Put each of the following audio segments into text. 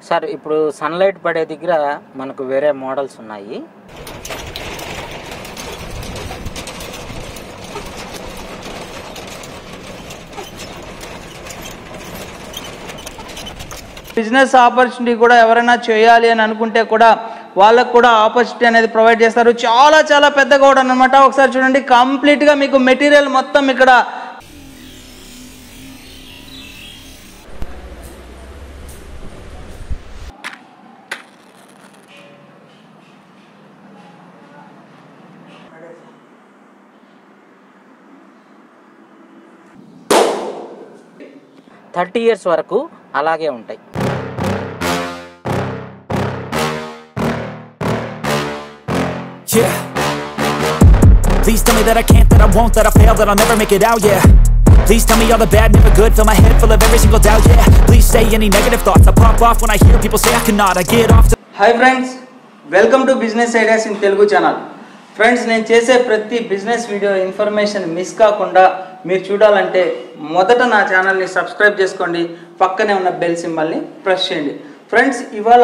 Sir ఇప్పుడు sunlight పడే దగ్గర మనకు వేరే మోడల్స్ ఉన్నాయి బిజినెస్ ఆపర్చునిటీ కూడా ఎవరైనా చేయాలి అని అనుకుంటే కూడా వాళ్ళకు కూడా ఆపర్చునిటీ అనేది ప్రొవైడ్ చేస్తారు చాలా చాలా పెద్ద గోడౌన్ అనమాట ఒకసారి చూడండి కంప్లీట్ గా మీకు మెటీరియల్ మొత్తం ఇక్కడ థర్టీ ఇయర్స్ వరకు అలాగే ఉంటాయి Yeah. Please tell me that I can't, that I won't, that I fail, that I'll never make it out, yeah. Please tell me all the bad, never good, fill my head full of every single doubt, yeah. Please say any negative thoughts, I pop off when I hear people say I cannot, I get off to hi friends welcome to business ideas in Telugu channel friends నేను చేసే ప్రతి business video information miss కాకుండా మీరు చూడాలంటే మొదట నా ఛానల్ని subscribe చేసుకోండి పక్కనే ఉన్న బెల్ సింబల్ని ప్రెస్ చేయండి ఫ్రెండ్స్ ఇవాళ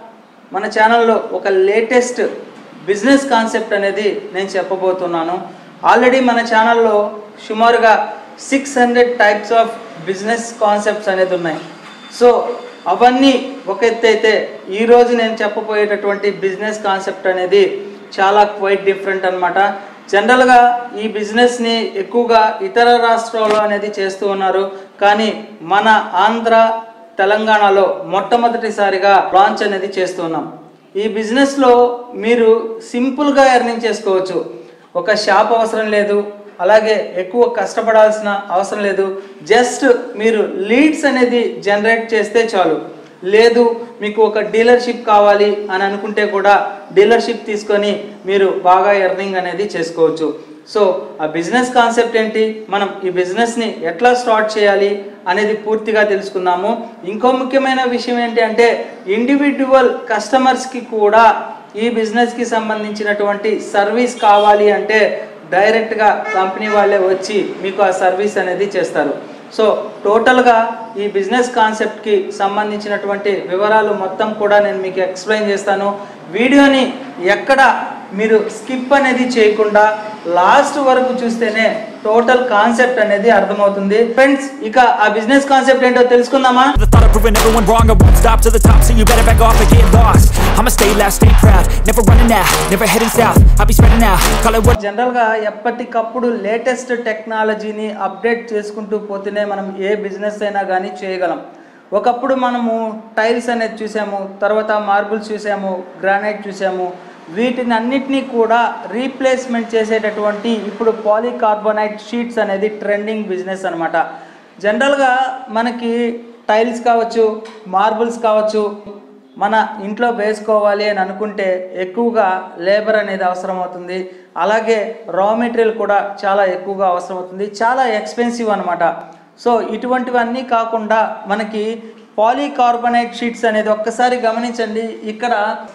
మన ఛానల్లో ఒక లేటెస్ట్ బిజినెస్ కాన్సెప్ట్ అనేది నేను చెప్పబోతున్నాను ఆల్రెడీ మన ఛానల్లో సుమారుగా six hundred types of business concepts అనేది ఉన్నాయి సో అవన్నీ ఒక ఎత్తు అయితే ఈరోజు నేను చెప్పబోయేటటువంటి బిజినెస్ కాన్సెప్ట్ అనేది చాలా క్వైట్ డిఫరెంట్ అనమాట జనరల్గా ఈ బిజినెస్ని ఎక్కువగా ఇతర రాష్ట్రాల్లో అనేది చేస్తూ ఉన్నారు కానీ మన ఆంధ్ర తెలంగాణలో మొట్టమొదటిసారిగా లాంచ్ అనేది చేస్తున్నాం ఈ బిజినెస్లో మీరు సింపుల్గా ఎర్నింగ్ చేసుకోవచ్చు ఒక షాప్ అవసరం లేదు అలాగే ఎక్కువ కష్టపడాల్సిన అవసరం లేదు జస్ట్ మీరు లీడ్స్ అనేది జనరేట్ చేస్తే చాలు లేదు మీకు ఒక డీలర్షిప్ కావాలి అని అనుకుంటే కూడా డీలర్షిప్ తీసుకొని మీరు బాగా ఎర్నింగ్ అనేది చేసుకోవచ్చు సో ఆ బిజినెస్ కాన్సెప్ట్ ఏంటి మనం ఈ బిజినెస్ని ఎట్లా స్టార్ట్ చేయాలి అనేది పూర్తిగా తెలుసుకుందాము ఇంకో ముఖ్యమైన విషయం ఏంటి అంటే ఇండివిజువల్ కస్టమర్స్కి కూడా ఈ బిజినెస్కి సంబంధించినటువంటి సర్వీస్ కావాలి అంటే డైరెక్ట్గా కంపెనీ వాళ్ళే వచ్చి మీకు ఆ సర్వీస్ అనేది చేస్తారు సో టోటల్గా ఈ బిజినెస్ కాన్సెప్ట్కి సంబంధించినటువంటి వివరాలు మొత్తం కూడా నేను మీకు ఎక్స్ప్లెయిన్ చేస్తాను వీడియోని ఎక్కడ మీరు స్కిప్ అనేది చేయకుండా లాస్ట్ వరకు చూస్తేనే టోటల్ కాన్సెప్ట్ అనేది అర్థమవుతుంది ఫ్రెండ్స్ ఇక ఆ బిజినెస్ కాన్సెప్ట్ ఏంటో తెలుసుకుందామా the thought of proving everyone wrong, I won't stop to the top, so you better back off and get lost. I'ma stay loud, stay proud, never running out, never heading south, I'll be spreading out, call it what జనరల్గా ఎప్పటికప్పుడు latest టెక్నాలజీని update చేసుకుంటూ పోతేనే మనం ఏ business అయినా కానీ చేయగలం ఒకప్పుడు మనము టైల్స్ అనేది చూసాము తర్వాత మార్బుల్స్ చూసాము గ్రానైట్ చూసాము వీటిని అన్నిటినీ కూడా రీప్లేస్మెంట్ చేసేటటువంటి ఇప్పుడు పాలీకార్బోనైట్ షీట్స్ అనేది ట్రెండింగ్ బిజినెస్ అనమాట జనరల్గా మనకి టైల్స్ కావచ్చు మార్బుల్స్ కావచ్చు మన ఇంట్లో వేసుకోవాలి అని అనుకుంటే ఎక్కువగా లేబర్ అనేది అవసరం అవుతుంది అలాగే రా మెటీరియల్ కూడా చాలా ఎక్కువగా అవసరం అవుతుంది చాలా ఎక్స్పెన్సివ్ అనమాట సో ఇటువంటివన్నీ కాకుండా మనకి పాలీకార్బోనేట్ షీట్స్ అనేది ఒక్కసారి గమనించండి ఇక్కడ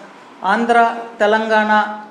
ఆంధ్ర తెలంగాణ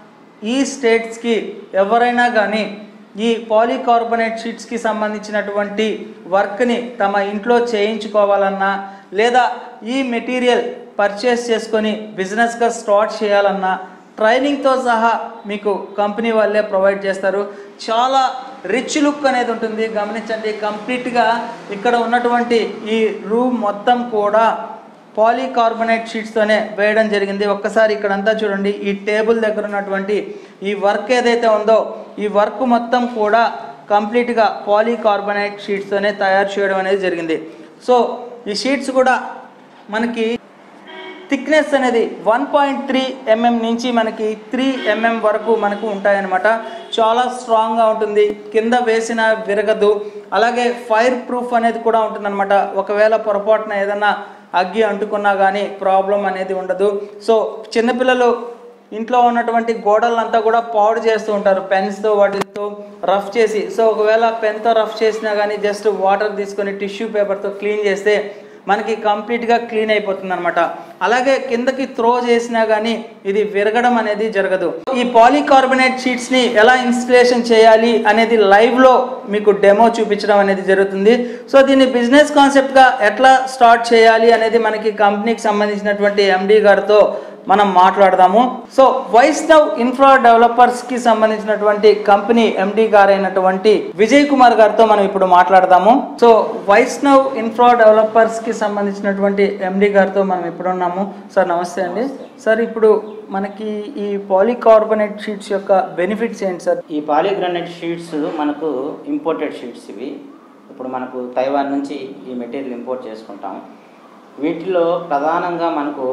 ఈ స్టేట్స్కి ఎవరైనా కానీ ఈ పాలీకార్బోనేట్ షీట్స్కి సంబంధించినటువంటి వర్క్ని తమ ఇంట్లో చేయించుకోవాలన్నా లేదా ఈ మెటీరియల్ పర్చేస్ చేసుకొని బిజినెస్గా స్టార్ట్ చేయాలన్నా ట్రైనింగ్తో సహా మీకు కంపెనీ వాళ్ళే ప్రొవైడ్ చేస్తారు చాలా రిచ్ లుక్ అనేది ఉంటుంది గమనించండి కంప్లీట్గా ఇక్కడ ఉన్నటువంటి ఈ రూమ్ మొత్తం కూడా పాలీకార్బోనేట్ షీట్స్తోనే వేయడం జరిగింది ఒక్కసారి ఇక్కడంతా చూడండి ఈ టేబుల్ దగ్గర ఉన్నటువంటి ఈ వర్క్ ఏదైతే ఉందో ఈ వర్క్ మొత్తం కూడా కంప్లీట్గా పాలీకార్బోనేట్ షీట్స్తోనే తయారు చేయడం అనేది జరిగింది సో ఈ షీట్స్ కూడా మనకి థిక్నెస్ అనేది వన్ పాయింట్ త్రీ ఎంఎం నుంచి మనకి త్రీ ఎంఎం వరకు మనకు ఉంటాయన్నమాట చాలా స్ట్రాంగ్గా ఉంటుంది కింద వేసిన విరగదు అలాగే ఫైర్ ప్రూఫ్ అనేది కూడా ఉంటుందన్నమాట ఒకవేళ పొరపాటున ఏదన్నా అగ్గి అంటుకున్నా కానీ ప్రాబ్లం అనేది ఉండదు సో చిన్నపిల్లలు ఇంట్లో ఉన్నటువంటి గోడలంతా కూడా పాడు చేస్తూ ఉంటారు పెన్స్తో వాటితో రఫ్ చేసి సో ఒకవేళ పెన్తో రఫ్ చేసినా కానీ జస్ట్ వాటర్ తీసుకొని టిష్యూ పేపర్తో క్లీన్ చేస్తే మనకి కంప్లీట్గా క్లీన్ అయిపోతుంది అనమాట అలాగే కిందకి త్రో చేసినా కానీ ఇది విరగడం అనేది జరగదు ఈ పాలీకార్బోనేట్ షీట్స్ ని ఎలా ఇన్స్టలేషన్ చేయాలి అనేది లైవ్ లో మీకు డెమో చూపించడం అనేది జరుగుతుంది సో దీన్ని బిజినెస్ కాన్సెప్ట్ గా ఎట్లా స్టార్ట్ చేయాలి అనేది మనకి కంపెనీకి సంబంధించినటువంటి ఎండి గారితో మనం మాట్లాడదాము సో వైష్ణవ్ ఇన్ఫ్రా డెవలపర్స్ కి సంబంధించినటువంటి కంపెనీ ఎండి గారైనటువంటి విజయ్ కుమార్ గారితో మనం ఇప్పుడు మాట్లాడదాము సో వైష్ణవ్ ఇన్ఫ్రా డెవలపర్స్ కి సంబంధించినటువంటి ఎండి గారితో మనం ఇప్పుడు ఉన్నాము సార్ నమస్తే అండి సార్ ఇప్పుడు మనకి ఈ పాలికార్బోనేట్ షీట్స్ యొక్క బెనిఫిట్స్ ఏంటి సార్ ఈ పాలిగ్రానైట్ షీట్స్ మనకు ఇంపోర్టెడ్ షీట్స్ ఇవి ఇప్పుడు మనకు తైవాన్ నుంచి ఈ మెటీరియల్ ఇంపోర్ట్ చేసుకుంటాం వీటిలో ప్రధానంగా మనకు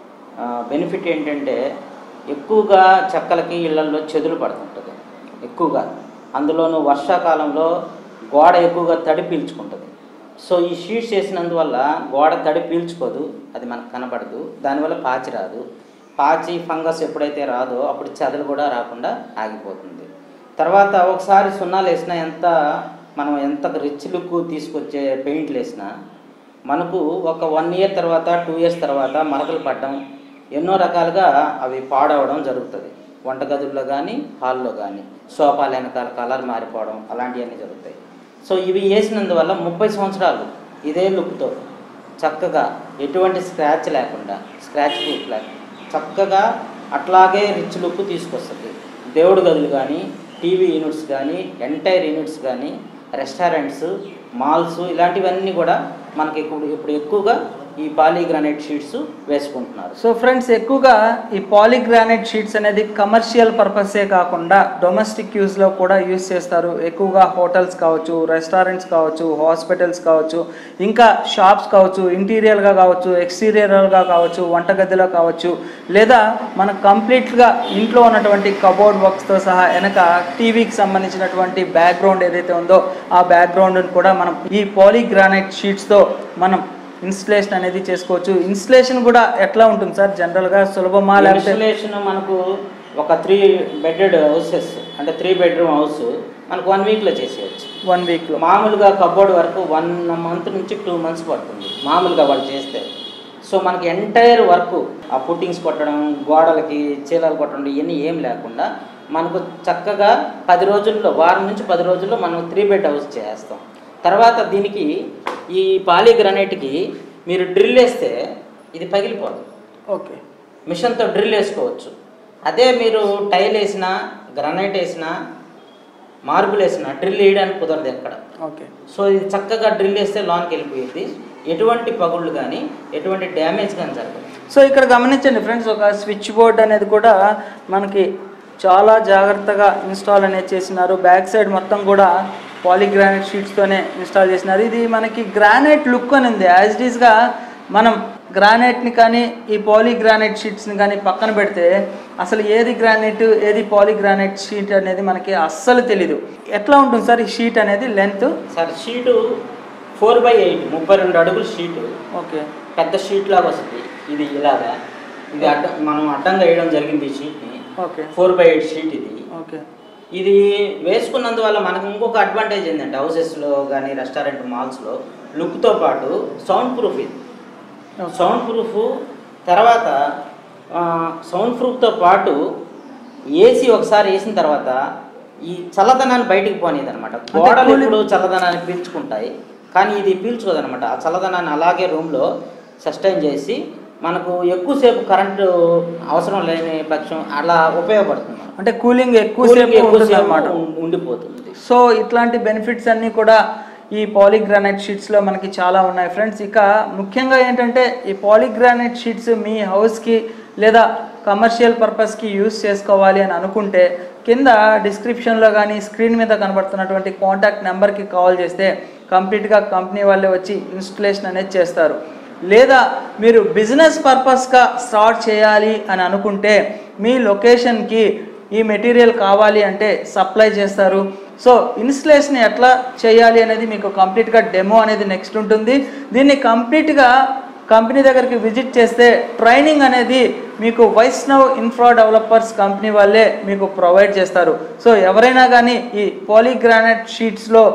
బెనిఫిట్ ఏంటంటే ఎక్కువగా చెక్కలకి ఇళ్లల్లో చెదులు పడుతుంటుంది ఎక్కువగా అందులోనూ వర్షాకాలంలో గోడ ఎక్కువగా తడి పీల్చుకుంటుంది సో ఈ షీట్స్ వేసినందువల్ల గోడ తడి పీల్చుకోదు అది మనకు కనపడదు దానివల్ల పాచి రాదు పాచి ఫంగస్ ఎప్పుడైతే రాదో అప్పుడు చెదలు కూడా రాకుండా ఆగిపోతుంది తర్వాత ఒకసారి సున్నాలు వేసినా ఎంత మనం ఎంత రిచ్ లుక్ తీసుకొచ్చే పెయింట్లు వేసినా మనకు ఒక వన్ ఇయర్ తర్వాత టూ ఇయర్స్ తర్వాత మరకలు పడడం ఎన్నో రకాలుగా అవి పాడవడం జరుగుతుంది వంటగదుల్లో కానీ హాల్లో కానీ సోఫాల వెనకాల కలర్ మారిపోవడం అలాంటివన్నీ జరుగుతాయి సో ఇవి వేసినందువల్ల ముప్పై సంవత్సరాలు ఇదే లుక్తో చక్కగా ఎటువంటి స్క్రాచ్ లేకుండా స్క్రాచ్ ప్రూఫ్ లేకుండా చక్కగా అట్లాగే రిచ్ లుక్ తీసుకొస్తుంది దేవుడు గదులు కానీ టీవీ యూనిట్స్ కానీ ఎంటైర్ యూనిట్స్ కానీ రెస్టారెంట్స్ మాల్స్ ఇలాంటివన్నీ కూడా మనకి ఇప్పుడు ఇప్పుడు ఎక్కువగా ఈ పాలీగ్రానైట్ షీట్స్ వేసుకుంటున్నారు సో ఫ్రెండ్స్ ఎక్కువగా ఈ పాలిగ్రానైట్ షీట్స్ అనేది కమర్షియల్ పర్పసే కాకుండా డొమెస్టిక్ యూస్లో కూడా యూస్ చేస్తారు ఎక్కువగా హోటల్స్ కావచ్చు రెస్టారెంట్స్ కావచ్చు హాస్పిటల్స్ కావచ్చు ఇంకా షాప్స్ కావచ్చు ఇంటీరియర్గా కావచ్చు ఎక్స్టీరియర్గా కావచ్చు వంటగదిలో కావచ్చు లేదా మన కంప్లీట్గా ఇంట్లో ఉన్నటువంటి కబోర్డ్ వర్క్స్తో సహా వెనక టీవీకి సంబంధించినటువంటి బ్యాక్గ్రౌండ్ ఏదైతే ఉందో ఆ బ్యాక్గ్రౌండ్ని కూడా మనం ఈ పాలిగ్రానైట్ షీట్స్తో మనం ఇన్స్టలేషన్ అనేది చేసుకోవచ్చు ఇన్స్టలేషన్ కూడా ఎట్లా ఉంటుంది సార్ జనరల్గా సులభమా లేకపోతే ఇన్స్టలేషన్ మనకు ఒక త్రీ బెడెడ్ హౌసెస్ అంటే త్రీ బెడ్రూమ్ హౌస్ మనకు వన్ వీక్లో చేసేయచ్చు వన్ వీక్లో మామూలుగా కబోర్డ్ వరకు వన్ మంత్ నుంచి టూ మంత్స్ పడుతుంది మామూలుగా వాళ్ళు చేస్తే సో మనకి ఎంటైర్ వర్క్ ఆ పుట్టింగ్స్ కొట్టడం గోడలకి చీలలు కొట్టడం ఇవన్నీ ఏం లేకుండా మనకు చక్కగా పది రోజుల్లో వారం నుంచి పది రోజుల్లో మనం త్రీ బెడ్ హౌస్ చేస్తాం తర్వాత దీనికి ఈ పాలీగ్రానైట్కి మీరు డ్రిల్ వేస్తే ఇది పగిలిపోదు ఓకే మిషన్తో డ్రిల్ వేసుకోవచ్చు అదే మీరు టైల్ వేసినా గ్రానైట్ వేసినా మార్బుల్ వేసినా డ్రిల్ వేయడానికి కుదరదు ఎక్కడ ఓకే సో ఇది చక్కగా డ్రిల్ వేస్తే లోన్కి వెళ్ళిపోయింది ఎటువంటి పగుళ్ళు కానీ ఎటువంటి డ్యామేజ్ కానీ జరగదు సో ఇక్కడ గమనించండి ఫ్రెండ్స్ ఒక స్విచ్ బోర్డ్ అనేది కూడా మనకి చాలా జాగ్రత్తగా ఇన్స్టాల్ అనేది చేసినారు బ్యాక్ సైడ్ మొత్తం కూడా పాలిగ్రానైట్ షీట్స్తోనే ఇన్స్టాల్ చేసినారు ఇది మనకి గ్రానైట్ లుక్ అని ఉంది యాజ్ ఇట్ ఈస్గా మనం గ్రానైట్ని కానీ ఈ పాలిగ్రానైట్ షీట్స్ని కానీ పక్కన పెడితే అసలు ఏది గ్రానైట్ ఏది పాలిగ్రానైట్ షీట్ అనేది మనకి అస్సలు తెలీదు ఎట్లా ఉంటుంది సార్ ఈ షీట్ అనేది length sir sheet four by eight ముప్పై రెండు అడుగుల షీటు ఓకే పెద్ద షీట్ లాగా వస్తుంది ఇది ఇలాగా ఇది అడ్డం మనం అడ్డంగా వేయడం జరిగింది ఈ షీట్ని okay four by eight sheet ఇది ఓకే ఇది వేసుకున్నందువల్ల మనకు ఇంకొక అడ్వాంటేజ్ ఏంటంటే హౌసెస్లో కానీ రెస్టారెంట్ మాల్స్లో లుక్తో పాటు సౌండ్ ప్రూఫ్ ఇది సౌండ్ ప్రూఫ్ తర్వాత ఆ, సౌండ్ ప్రూఫ్తో పాటు ఏసీ ఒకసారి వేసిన తర్వాత ఈ చల్లదనాన్ని బయటికి పోనీది అనమాట గోడలు cooling- ఇప్పుడు చల్లదనాన్ని పీల్చుకుంటాయి కానీ ఇది పీల్చుకోదనమాట ఆ చల్లదనాన్ని అలాగే రూమ్లో సస్టైన్ చేసి మనకు ఎక్కువసేపు కరెంటు అవసరం లేని పక్షం అలా ఉపయోగపడుతుంది అంటే కూలింగ్ ఎక్కువ Cooling సేపు ఉంటుంది ఎక్కువసేపు అనమాట ఉం- ఉండిపోతుంది సో ఇట్లాంటి బెనిఫిట్స్ అన్నీ కూడా ఈ పాలిగ్రానైట్ షీట్స్లో మనకి చాలా ఉన్నాయి ఫ్రెండ్స్ ఇక ముఖ్యంగా ఏంటంటే ఈ పాలిగ్రానైట్ షీట్స్ మీ హౌస్కి లేదా కమర్షియల్ పర్పస్కి యూస్ చేసుకోవాలి అని అనుకుంటే కింద డిస్క్రిప్షన్లో కానీ స్క్రీన్ మీద కనబడుతున్నటువంటి కాంటాక్ట్ నెంబర్కి కాల్ చేస్తే కంప్లీట్గా కంపెనీ వాళ్ళే వచ్చి ఇన్స్టలేషన్ అనేది చేస్తారు లేదా మీరు బిజినెస్ పర్పస్గా స్టార్ట్ చేయాలి అని అనుకుంటే మీ లొకేషన్కి ఈ మెటీరియల్ కావాలి అంటే సప్లై చేస్తారు సో ఇన్స్టలేషన్ ఎట్లా చేయాలి అనేది మీకు కంప్లీట్గా డెమో అనేది నెక్స్ట్ ఉంటుంది దీన్ని కంప్లీట్గా కంపెనీ దగ్గరికి విజిట్ చేస్తే ట్రైనింగ్ అనేది మీకు వైష్ణవ్ ఇన్ఫ్రా డెవలపర్స్ కంపెనీ వాళ్ళే మీకు ప్రొవైడ్ చేస్తారు సో ఎవరైనా కానీ ఈ పాలీగ్రానైట్ షీట్స్లో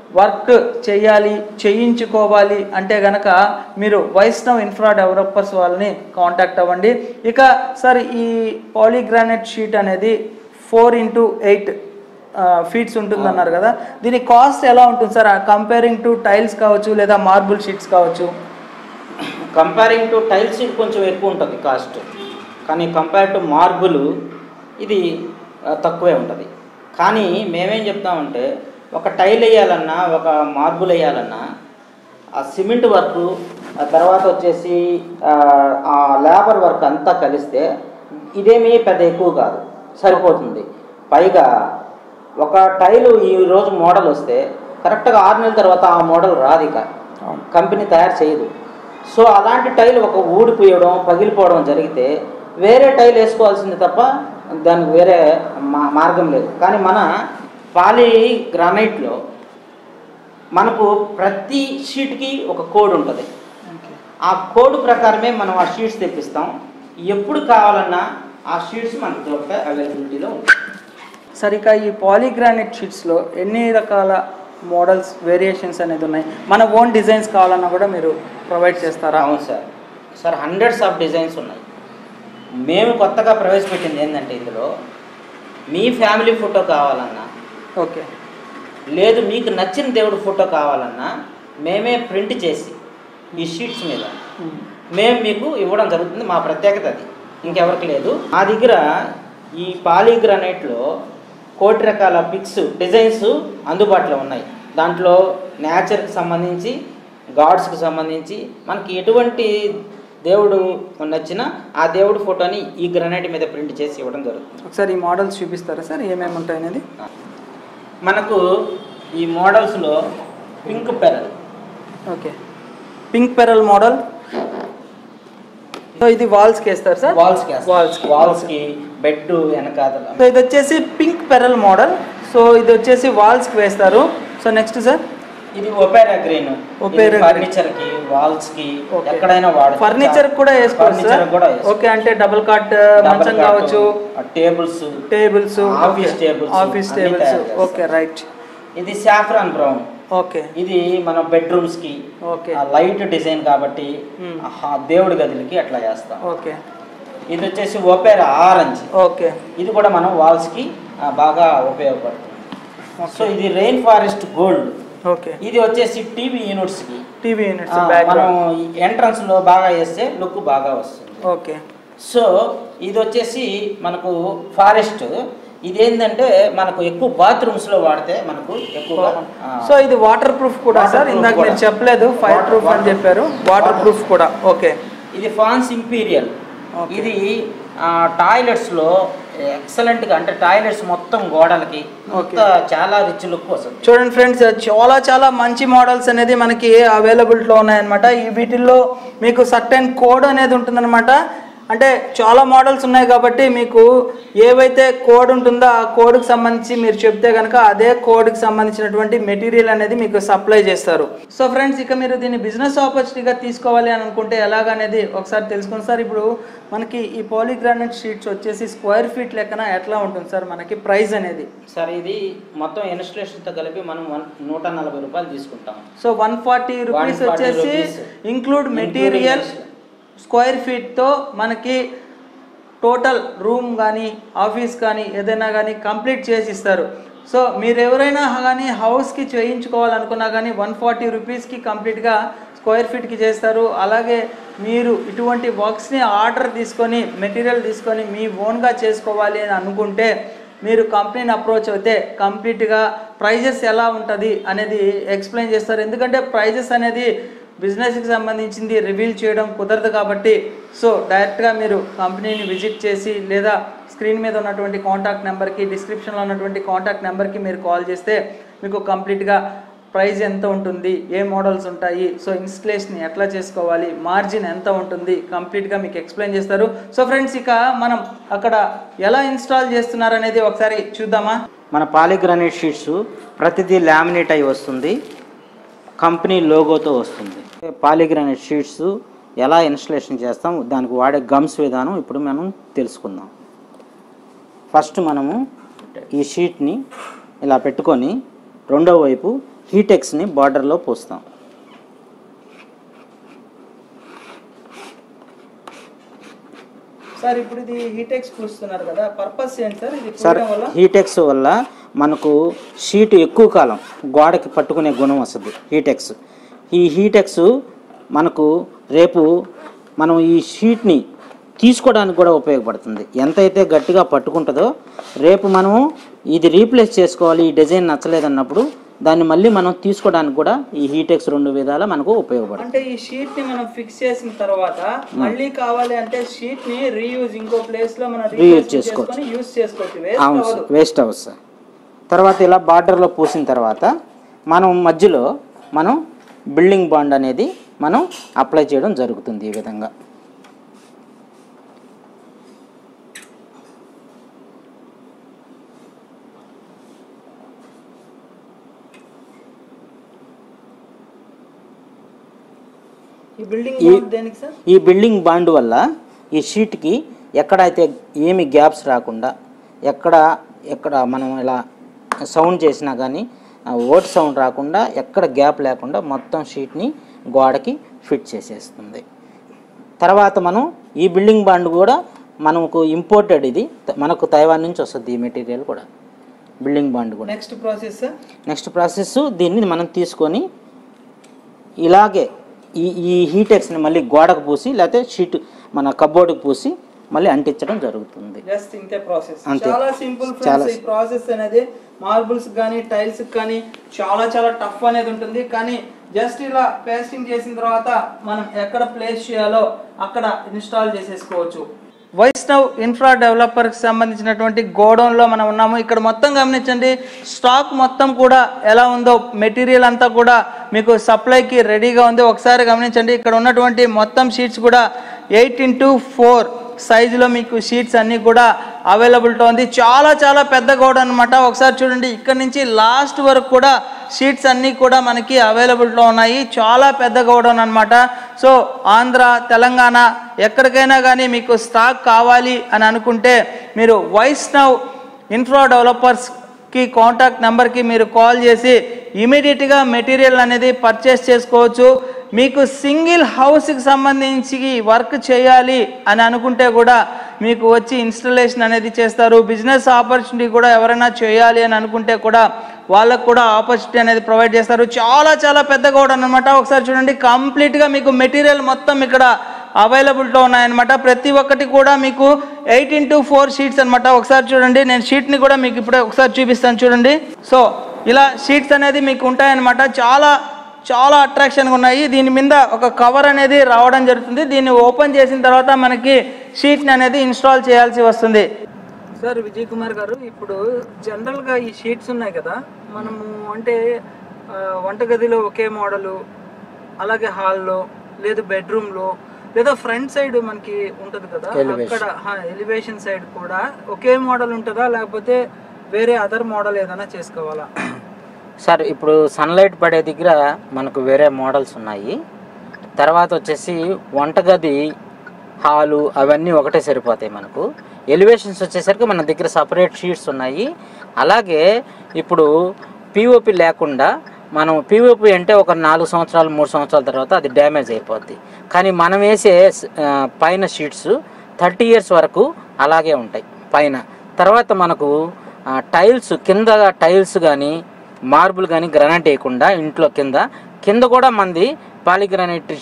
వర్క్ చేయాలి చేయించుకోవాలి అంటే గనక మీరు వైష్ణవ్ ఇన్ఫ్రా డెవలపర్స్ వాళ్ళని కాంటాక్ట్ అవ్వండి ఇక సార్ ఈ పాలీగ్రానైట్ షీట్ అనేది ఫోర్ ఇంటూ ఎయిట్ ఫీట్స్ ఉంటుందన్నారు కదా దీని కాస్ట్ ఎలా ఉంటుంది సార్ కంపేరింగ్ టు టైల్స్ కావచ్చు లేదా మార్బుల్ షీట్స్ కావచ్చు కంపేరింగ్ టు టైల్స్ ఇది కొంచెం ఎక్కువ ఉంటుంది కాస్ట్ కానీ కంపేర్ టు మార్బుల్ ఇది ఆ, తక్కువే ఉంటుంది కానీ మేమేం చెప్తామంటే ఒక టైల్ వేయాలన్నా ఒక మార్బుల్ వేయాలన్నా ఆ సిమెంట్ వర్క్ ఆ తర్వాత వచ్చేసి ఆ, ఆ లేబర్ వర్క్ అంతా కలిస్తే ఇదేమీ పెద్ద ఎక్కువ కాదు సరిపోతుంది పైగా ఒక టైలు ఈ రోజు మోడల్ వస్తే కరెక్ట్గా ఆరు నెలల తర్వాత ఆ మోడల్ రాదు ఇక కంపెనీ తయారు చేయదు సో అలాంటి టైల్ ఒక ఊడిపోయడం పగిలిపోవడం జరిగితే వేరే టైల్ వేసుకోవాల్సింది తప్ప దానికి వేరే మా మార్గం లేదు కానీ మన పాలీ గ్రానైట్లో మనకు ప్రతి షీట్కి ఒక కోడ్ ఉంటుంది ఆ కోడ్ ప్రకారమే మనం ఆ షీట్స్ తెప్పిస్తాం ఎప్పుడు కావాలన్నా ఆ షీట్స్ మనకు దొరుకుతాయి అవైలబిలిటీలో ఉంటాయి సార్ ఇక ఈ పాలీగ్రానైట్ షీట్స్లో ఎన్ని రకాల మోడల్స్ వేరియేషన్స్ అనేది ఉన్నాయి మన ఓన్ డిజైన్స్ కావాలన్నా కూడా మీరు ప్రొవైడ్ చేస్తారా అవును sir sir hundreds of designs ఉన్నాయి మేము కొత్తగా ప్రవేశపెట్టింది ఏంటంటే ఇందులో మీ ఫ్యామిలీ ఫోటో కావాలన్నా ఓకే లేదు మీకు నచ్చిన దేవుడి ఫోటో కావాలన్నా మేమే ప్రింట్ చేసి ఈ షీట్స్ మీద మేము మీకు ఇవ్వడం జరుగుతుంది మా ప్రత్యేకత అది ఇంకెవరికి లేదు మా దగ్గర ఈ పాలీగ్రానైట్లో కోటి రకాల పిక్స్ డిజైన్స్ అందుబాటులో ఉన్నాయి దాంట్లో నేచర్కి సంబంధించి గాడ్స్కి సంబంధించి మనకి ఎటువంటి దేవుడు నచ్చినా ఆ దేవుడి ఫోటోని ఈ గ్రానైట్ మీద ప్రింట్ చేసి ఇవ్వడం జరుగుతుంది ఒకసారి ఈ మోడల్స్ చూపిస్తారా సార్ ఏమేమి ఉంటాయి అనేది మనకు ఈ మోడల్స్లో pink pearl okay pink pearl model so ఇది వాల్స్కి వేస్తారు సార్ వాల్స్ కి Walls కి. వాల్స్ కి బెడ్ వెనకాల సో ఇది వచ్చేసి పింక్ పెరల్ మోడల్ సో ఇది వచ్చేసి వాల్స్కి వేస్తారు సో నెక్స్ట్ సార్ ఇది opera green Opera green. Furniture కి వాల్స్ కి Okay. ఎక్కడైనా వాడచ్చు ఫర్నిచర్ కూడా వేసుకోవచ్చు సార్ Furniture కూడా వేసుకోవచ్చు. ఓకే అంటే డబుల్ కాట్ మంచం కావచ్చు tables tables Office tables, office అన్ని టేబుల్స్ తయారు చేస్తారు. ఓకే రైట్ ఇది సాఫ్రాన్ బ్రౌన్ ఓకే ఇది మన బెడ్రూమ్స్ కి ఓకే లైట్ డిజైన్ కాబట్టి Hmm. ఆ దేవుడి గదులకి అట్లా చేస్తాం ఓకే ఇది వచ్చేసి ఒపేరా ఆరెంజ్ ఓకే ఇది కూడా మనం వాల్స్ కి ఆ, బాగా ఉపయోగపడుతుంది సో ఇది రెయిన్ ఫారెస్ట్ గోల్డ్ ఓకే ఇది వచ్చేసి టీవీ యూనిట్స్ కి టీవీ యూనిట్స్ ఆ, మనం బ్యాక్గ్రౌండ్ ఎంట్రన్స్ లో బాగా వేస్తే లుక్ బాగా వస్తుంది ఓకే సో ఇది వచ్చేసి మనకు ఫారెస్ట్ ఇదేంటంటే మనకు ఎక్కువ బాత్రూమ్స్ లో వాడితే మనకు ఎక్కువగా ఆ, సో ఇది వాటర్ ప్రూఫ్ కూడా సార్ Waterproof ఇందాక మీరు కూడా. చెప్పలేదు ఫైర్ Water- ప్రూఫ్ అని water- చెప్పారు వాటర్ water- ప్రూఫ్ కూడా ఓకే ఇది ఫాన్స్ ఇంపీరియల్ Okay. ఇది టాయిలెట్స్ లో ఎక్సలెంట్ గా అంటే టాయిలెట్స్ మొత్తం గోడలకి Okay. అంతా చాలా రిచ్ లుక్ వస్తుంది చూడండి ఫ్రెండ్స్ చాలా చాలా మంచి మోడల్స్ అనేది మనకి అవైలబిలిటీలో ఉన్నాయన్నమాట ఈ వీటిల్లో మీకు సర్టెన్ కోడ్ అనేది ఉంటుందన్నమాట అంటే చాలా మోడల్స్ ఉన్నాయి కాబట్టి మీకు ఏవైతే కోడ్ ఉంటుందో ఆ కోడ్కి సంబంధించి మీరు చెప్తే కనుక అదే కోడ్కి సంబంధించినటువంటి మెటీరియల్ అనేది మీకు సప్లై చేస్తారు సో ఫ్రెండ్స్ ఇక మీరు దీన్ని బిజినెస్ ఆపర్చునిటీగా తీసుకోవాలి అని అనుకుంటే ఎలాగనేది ఒకసారి తెలుసుకోండి సార్ ఇప్పుడు మనకి ఈ పాలిగ్రానైట్ షీట్స్ వచ్చేసి స్క్వేర్ ఫీట్ లెక్కన ఎట్లా ఉంటుంది సార్ మనకి ప్రైస్ అనేది సార్ ఇది మొత్తం ఇన్స్టలేషన్ తో కలిపి మనం వన్ నూట నలభై రూపాయలు తీసుకుంటాం సో వన్ ఫార్టీ రూపీస్ 140 వచ్చేసి rupees. Include Including material this. Square ఫీట్తో మనకి టోటల్ రూమ్ కానీ ఆఫీస్ కానీ ఏదైనా కానీ కంప్లీట్ చేసి ఇస్తారు సో మీరు ఎవరైనా కానీ హౌస్కి చేయించుకోవాలనుకున్నా కానీ వన్ ఫార్టీ రూపీస్కి కంప్లీట్గా స్క్వేర్ ఫీట్కి చేస్తారు అలాగే మీరు ఇటువంటి వర్క్స్ని ఆర్డర్ తీసుకొని మెటీరియల్ తీసుకొని మీ ఓన్గా చేసుకోవాలి అని అనుకుంటే మీరు కంపెనీని అప్రోచ్ అయితే కంప్లీట్గా ప్రైజెస్ ఎలా ఉంటుంది అనేది ఎక్స్ప్లెయిన్ చేస్తారు ఎందుకంటే ప్రైజెస్ అనేది బిజినెస్కి సంబంధించింది రివీల్ చేయడం కుదరదు కాబట్టి సో డైరెక్ట్గా మీరు కంపెనీని విజిట్ చేసి లేదా స్క్రీన్ మీద ఉన్నటువంటి కాంటాక్ట్ నెంబర్కి డిస్క్రిప్షన్లో ఉన్నటువంటి కాంటాక్ట్ నెంబర్కి మీరు కాల్ చేస్తే మీకు కంప్లీట్గా ప్రైస్ ఎంత ఉంటుంది ఏ మోడల్స్ ఉంటాయి సో ఇన్స్టలేషన్ ఎట్లా చేసుకోవాలి మార్జిన్ ఎంత ఉంటుంది కంప్లీట్గా మీకు ఎక్స్ప్లెయిన్ చేస్తారు సో ఫ్రెండ్స్ ఇక మనం అక్కడ ఎలా ఇన్స్టాల్ చేస్తున్నారు అనేది ఒకసారి చూద్దామా మన పాలిగ్రానైట్ షీట్స్ ప్రతిదీ లామినేట్ అయి వస్తుంది కంపెనీ లోగోతో వస్తుంది పాలిగ్రానైట్ షీట్స్ ఎలా ఇన్స్టలేషన్ చేస్తాం దానికి వాడే గమ్స్ విధానం ఇప్పుడు మనం తెలుసుకుందాం ఫస్ట్ మనము ఈ షీట్ని ఇలా పెట్టుకొని రెండో వైపు హీటెక్స్ని బార్డర్లో పోస్తాం సార్ ఇప్పుడు ఇది హీటెక్స్ చూస్తున్నారు కదా పర్పస్ ఏంటి సార్ ఇది సార్ పూయడం వల్ల హీటెక్స్ వల్ల మనకు షీట్ ఎక్కువ కాలం గోడకి పట్టుకునే గుణం వస్తుంది హీటెక్స్ ఈ హీటెక్స్ మనకు రేపు మనం ఈ షీట్ని తీసుకోవడానికి కూడా ఉపయోగపడుతుంది ఎంతైతే గట్టిగా పట్టుకుంటుందో రేపు మనము ఇది రీప్లేస్ చేసుకోవాలి ఈ డిజైన్ నచ్చలేదన్నప్పుడు దాన్ని మళ్ళీ మనం తీసుకోవడానికి కూడా ఈ హీటెక్స్ రెండు విధాలా మనకు ఉపయోగపడుతుంది అంటే ఈ షీట్ ని మనం ఫిక్స్ చేసిన తర్వాత మళ్ళీ కావాలి అంటే షీట్ ని రీయూజ్ ఇంకో ప్లేస్ లో మనం Reuse రీయూజ్ చేసుకోవచ్చు. చేసుకొని యూజ్ చేసుకోవచ్చు వేస్ట్ అవును అవ్వదు సార్ వేస్ట్ అవ్వదు సార్ తర్వాత ఇలా బార్డర్లో పూసిన తర్వాత మనం మధ్యలో మనం బిల్డింగ్ బాండ్ అనేది మనం అప్లై చేయడం జరుగుతుంది ఈ విధంగా ఈ బిల్డింగ్ ఈ- దేనికి సార్ ఈ బిల్డింగ్ బాండ్ వల్ల ఈ షీట్కి ఎక్కడైతే ఏమి గ్యాప్స్ రాకుండా ఎక్కడ ఎక్కడ మనం ఇలా సౌండ్ చేసినా కానీ ఓట్ సౌండ్ రాకుండా ఎక్కడ గ్యాప్ లేకుండా మొత్తం షీట్ని గోడకి ఫిట్ చేసేస్తుంది తర్వాత మనం ఈ బిల్డింగ్ బాండ్ కూడా మనకు ఇంపోర్టెడ్ ఇది త- మనకు తైవాన్ నుంచి వస్తుంది ఈ మెటీరియల్ కూడా బిల్డింగ్ బాండ్ కూడా next process sir next process దీన్ని మనం తీసుకొని ఇలాగే ఈ ఈ హీటెక్స్ని మళ్ళీ గోడకు పూసి లేకపోతే షీట్ మన కబోర్డుకు పూసి మళ్ళీ అంటించడం జరుగుతుంది జస్ట్ ఇంతే ప్రాసెస్ అంతే. చాలా సింపుల్ చాలా ఫ్రెండ్స్ ఈ ప్రాసెస్ అనేది మార్బుల్స్ కానీ టైల్స్ కానీ చాలా చాలా టఫ్ అనేది ఉంటుంది కానీ జస్ట్ ఇలా పేస్టింగ్ చేసిన తర్వాత మనం ఎక్కడ ప్లేస్ చేయాలో అక్కడ ఇన్స్టాల్ చేసేసుకోవచ్చు వైష్ణవ్ ఇన్ఫ్రా డెవలపర్కి సంబంధించినటువంటి గోడౌన్లో మనం ఉన్నాము ఇక్కడ మొత్తం గమనించండి స్టాక్ మొత్తం కూడా ఎలా ఉందో మెటీరియల్ అంతా కూడా మీకు సప్లైకి రెడీగా ఉంది ఒకసారి గమనించండి ఇక్కడ ఉన్నటువంటి మొత్తం షీట్స్ కూడా ఎయిట్ ఇంటూ ఫోర్ సైజులో మీకు షీట్స్ అన్నీ కూడా అవైలబిలిటీ ఉంది చాలా చాలా పెద్ద గోడ అనమాట ఒకసారి చూడండి ఇక్కడ నుంచి లాస్ట్ వరకు కూడా షీట్స్ అన్నీ కూడా మనకి అవైలబిలిటీలో ఉన్నాయి చాలా పెద్ద గోడౌన్ అనమాట సో ఆంధ్ర తెలంగాణ ఎక్కడికైనా కానీ మీకు స్టాక్ కావాలి అని అనుకుంటే మీరు వైష్ణవ్ ఇన్ఫ్రా డెవలపర్స్కి కాంటాక్ట్ నెంబర్కి మీరు కాల్ చేసి ఇమీడియట్గా మెటీరియల్ అనేది పర్చేస్ చేసుకోవచ్చు మీకు సింగిల్ హౌస్కి సంబంధించి వర్క్ చేయాలి అని అనుకుంటే కూడా మీకు వచ్చి ఇన్స్టలేషన్ అనేది చేస్తారు బిజినెస్ ఆపర్చునిటీ కూడా ఎవరైనా చేయాలి అని అనుకుంటే కూడా వాళ్ళకు కూడా ఆపర్చునిటీ అనేది ప్రొవైడ్ చేస్తారు చాలా చాలా పెద్ద కూడా అనమాట ఒకసారి చూడండి కంప్లీట్గా మీకు మెటీరియల్ మొత్తం ఇక్కడ అవైలబిలిటీలో ఉన్నాయన్నమాట ప్రతి ఒక్కటి కూడా మీకు ఎయిట్ ఇంటూ ఫోర్ షీట్స్ అనమాట ఒకసారి చూడండి నేను షీట్ని కూడా మీకు ఇప్పుడే ఒకసారి చూపిస్తాను చూడండి సో ఇలా షీట్స్ అనేది మీకు ఉంటాయన్నమాట చాలా చాలా అట్రాక్షన్గా ఉన్నాయి దీని మీద ఒక కవర్ అనేది రావడం జరుగుతుంది దీన్ని ఓపెన్ చేసిన తర్వాత మనకి షీట్ని అనేది ఇన్స్టాల్ చేయాల్సి వస్తుంది సార్ విజయ్ కుమార్ గారు ఇప్పుడు జనరల్గా ఈ షీట్స్ ఉన్నాయి కదా మనము అంటే ఆ, వంటగదిలో ఒకే మోడలు అలాగే హాల్లో లేదు బెడ్రూమ్లో లేదా ఫ్రంట్ సైడ్ మనకి ఉంటుంది కదా Elevation. అక్కడ ఎలివేషన్ సైడ్ కూడా ఒకే మోడల్ ఉంటుందా లేకపోతే వేరే అదర్ మోడల్ ఏదైనా చేసుకోవాలా సార్ ఇప్పుడు సన్లైట్ పడే దగ్గర మనకు వేరే మోడల్స్ ఉన్నాయి తర్వాత వచ్చేసి వంటగది హాలు అవన్నీ ఒకటే సరిపోతాయి మనకు ఎలివేషన్స్ వచ్చేసరికి మన దగ్గర సపరేట్ షీట్స్ ఉన్నాయి అలాగే ఇప్పుడు పిఓపి లేకుండా మనం పిఓపి అంటే ఒక నాలుగు సంవత్సరాలు మూడు సంవత్సరాల తర్వాత అది డ్యామేజ్ అయిపోద్ది కానీ మనం వేసే ఆ, పైన షీట్స్ థర్టీ ఇయర్స్ వరకు అలాగే ఉంటాయి పైన తర్వాత మనకు ఆ, టైల్స్ కింద టైల్స్ కానీ మార్బుల్ కానీ గ్రానైట్ వేయకుండా ఇంట్లో కింద కింద కూడా మంది పాలిగ్రానైట్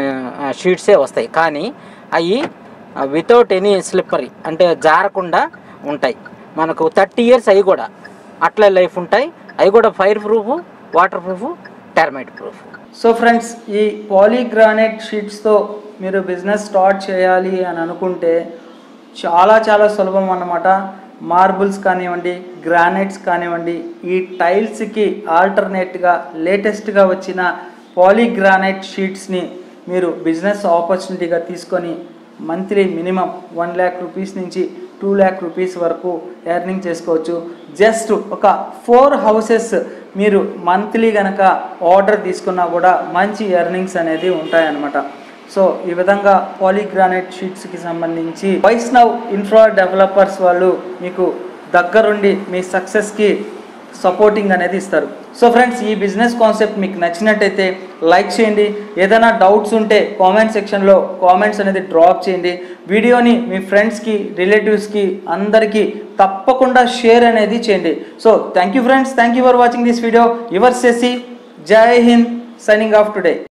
షీట్సే వస్తాయి కానీ అవి వితౌట్ ఎనీ స్లిప్పరీ అంటే జారకుండా ఉంటాయి మనకు థర్టీ ఇయర్స్ అవి కూడా అట్లే లైఫ్ ఉంటాయి అవి కూడా fireproof waterproof termite proof so friends ఈ పాలీగ్రానైట్ షీట్స్తో మీరు బిజినెస్ స్టార్ట్ చేయాలి అని అనుకుంటే చాలా చాలా సులభం అన్నమాట మార్బుల్స్ కానివ్వండి గ్రానైట్స్ కానివ్వండి ఈ టైల్స్కి ఆల్టర్నేట్గా లేటెస్ట్గా వచ్చిన పాలీగ్రానైట్ షీట్స్ని మీరు బిజినెస్ ఆపర్చునిటీగా తీసుకొని monthly minimum one lakh rupees నుంచి టూ ల్యాక్ రూపీస్ వరకు ఎర్నింగ్ చేసుకోవచ్చు జస్ట్ ఒక ఫోర్ హౌసెస్ మీరు మంత్లీ కనుక ఆర్డర్ తీసుకున్నా కూడా మంచి ఎర్నింగ్స్ అనేది ఉంటాయన్నమాట సో ఈ విధంగా పాలీగ్రానైట్ షీట్స్కి సంబంధించి వైష్ణవ్ ఇన్ఫ్రా డెవలపర్స్ వాళ్ళు మీకు దగ్గరుండి మీ సక్సెస్కి సపోర్టింగ్ అనేది ఇస్తారు సో ఫ్రెండ్స్ ఈ బిజినెస్ కాన్సెప్ట్ మీకు నచ్చినట్టయితే లైక్ చేయండి ఏదైనా డౌట్స్ ఉంటే కామెంట్ సెక్షన్లో కామెంట్స్ అనేది డ్రాప్ చేయండి వీడియోని మీ ఫ్రెండ్స్కి రిలేటివ్స్కి అందరికీ తప్పకుండా షేర్ అనేది చేయండి so thank you friends thank you for watching this video your సెసి జై హింద్ సైనింగ్ ఆఫ్ టుడే